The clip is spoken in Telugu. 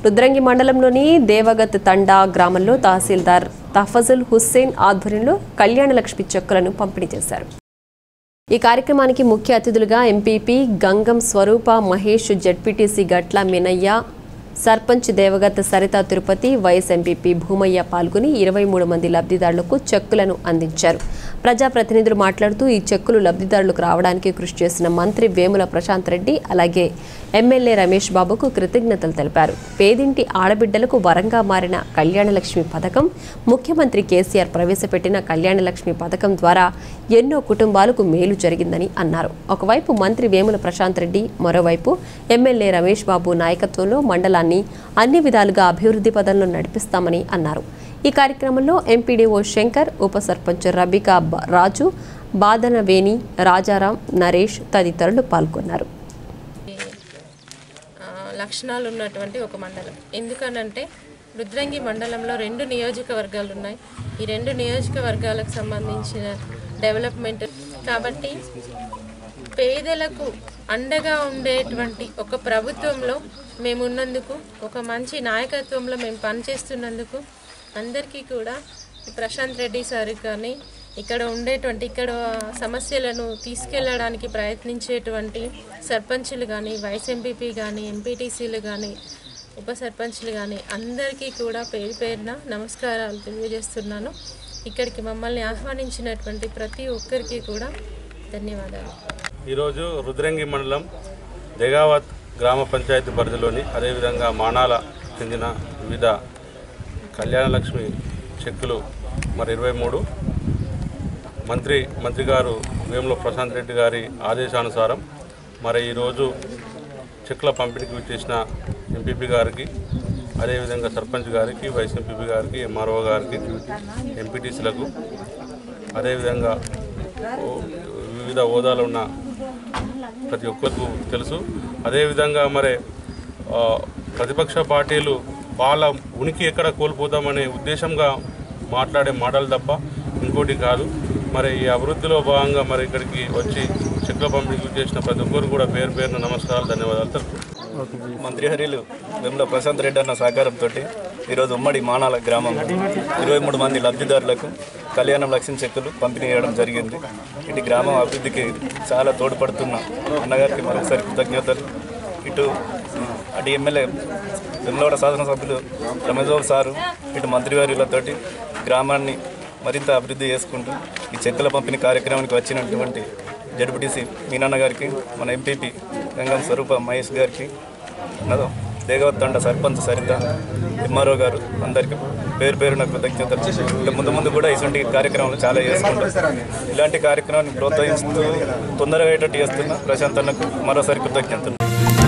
రుద్రంగి మండలంలోని దేవగత్ తండా గ్రామంలో తహసీల్దార్ తఫజుల్ హుస్సేన్ ఆధ్వర్యంలో కళ్యాణ లక్ష్మి చెక్కులను పంపిణీ చేశారు ఈ కార్యక్రమానికి ముఖ్య అతిథులుగా MPP Gangam Swaroopa Mahesh ZPTC Gatla Minayya sarpanch Devagatha Saritha Tirupathi vice MPP Bhoomaiah పాల్గొని ఇరవై మూడు మంది లబ్ధిదారులకు చెక్కులను అందించారు ప్రజాప్రతినిధులు మాట్లాడుతూ ఈ చెక్కులు లబ్ధిదారులకు రావడానికి కృషి చేసిన మంత్రి వేముల ప్రశాంత్ రెడ్డి అలాగే ఎమ్మెల్యే రమేష్ బాబుకు కృతజ్ఞతలు తెలిపారు పేదింటి ఆడబిడ్డలకు వరంగా మారిన కళ్యాణలక్ష్మి పథకం ముఖ్యమంత్రి కేసీఆర్ ప్రవేశపెట్టిన కళ్యాణలక్ష్మి పథకం ద్వారా ఎన్నో కుటుంబాలకు మేలు జరిగిందని అన్నారు ఒకవైపు మంత్రి వేముల ప్రశాంత్ రెడ్డి మరోవైపు ఎమ్మెల్యే రమేష్ బాబు నాయకత్వంలో మండలాన్ని అన్ని విధాలుగా అభివృద్ధి పదంలో నడిపిస్తామని అన్నారు ఈ కార్యక్రమంలో ఎంపీడీఓ శంకర్ ఉప సర్పంచ్ రబికా బ- రాజు బాదన వేణి రాజారాం నరేష్ తదితరులు పాల్గొన్నారు ఆ, లక్షణాలు ఉన్నటువంటి ఒక మండలం ఎందుకనంటే రుద్రంగి మండలంలో రెండు నియోజకవర్గాలు ఉన్నాయి ఈ రెండు నియోజకవర్గాలకు సంబంధించిన డెవలప్మెంట్ కాబట్టి పేదలకు అండగా ఉండేటువంటి ఒక ప్రభుత్వంలో మేము ఉన్నందుకు ఒక మంచి నాయకత్వంలో మేము పనిచేస్తున్నందుకు అందరికీ కూడా ప్రశాంత్ రెడ్డి సార్ కానీ ఇక్కడ ఉండేటువంటి ఇక్కడ సమస్యలను తీసుకెళ్ళడానికి ప్రయత్నించేటువంటి సర్పంచులు కానీ వైస్ ఎంపీపీ కానీ ఎంపీటీసీలు కానీ ఉప సర్పంచ్లు కానీ అందరికీ కూడా పేరు పేరున నమస్కారాలు తెలియజేస్తున్నాను ఇక్కడికి మమ్మల్ని ఆహ్వానించినటువంటి ప్రతి ఒక్కరికి కూడా ధన్యవాదాలు ఈరోజు రుద్రంగి మండలం దేగావత్ గ్రామ పంచాయతీ పరిధిలోని అదేవిధంగా మానాల చెందిన వివిధ కళ్యాణలక్ష్మి చెక్కులు మరి ఇరవై మూడు మంత్రి మంత్రి గారు వేముల ప్రశాంత్ రెడ్డి గారి ఆదేశానుసారం మరి ఈరోజు చెక్కుల పంపిణీకి విచ్చేసిన ఎంపీపీ గారికి అదేవిధంగా సర్పంచ్ గారికి వైస్ ఎంపీపీ గారికి ఎంఆర్ఓ గారికి ఎంపీటీసీలకు అదేవిధంగా ఓ- వివిధ హోదాలో ఉన్న ప్రతి ఒక్కరికి తెలుసు అదేవిధంగా మరి ఆ, ప్రతిపక్ష పార్టీలు వాళ్ళ ఉనికి ఎక్కడ కోల్పోతామనే ఉద్దేశంగా మాట్లాడే మాటలు తప్ప ఇంకోటి కాదు మరి ఈ అభివృద్ధిలో భాగంగా మరి ఇక్కడికి వచ్చి చెక్కుల పంపిణీ చేసిన ప్రతి ఒక్కరు కూడా పేరు పేరున నమస్కారాలు ధన్యవాదాలు తెలుపుతున్నాను మంత్రి హరిలు వెమ్ల ప్రశాంత్ రెడ్డి అన్న సహకారంతో ఈరోజు ఉమ్మడి మానాల గ్రామంలో ఇరవై మూడు మంది లబ్ధిదారులకు కళ్యాణం లక్ష్యం చెక్కులు పంపిణీ చేయడం జరిగింది ఇటు గ్రామం అభివృద్ధికి చాలా తోడ్పడుతున్న అన్నగారికి మరొకసారి కృతజ్ఞతలు ఇటు అటు ఎమ్మెల్యే వెమ్లవాడ శాసనసభ్యులు రమేష్ బాబు సారు ఇటు మంత్రివర్యులతోటి గ్రామాన్ని మరింత అభివృద్ధి చేసుకుంటూ ఈ చెక్కుల పంపిణీ కార్యక్రమానికి వచ్చినటువంటి జడ్పీటీసీ మీనన్న గారికి మన ఎంపీపీ గంగం స్వరూప మహేష్ గారికి నదో దేగవత్ తండ సర్పంచ్ సరిత ఎంఆర్ఓ గారు అందరికీ పేరు పేరున కృతజ్ఞతలు ఇంకా ముందు ముందు కూడా ఇటువంటి కార్యక్రమాలు చాలా చేసుకుంటాం ఇలాంటి కార్యక్రమాన్ని ప్రోత్సహిస్తూ తొందరగా అయ్యేటట్టు చేస్తున్న ప్రశాంత్ అన్నకు మరోసారి కృతజ్ఞతలు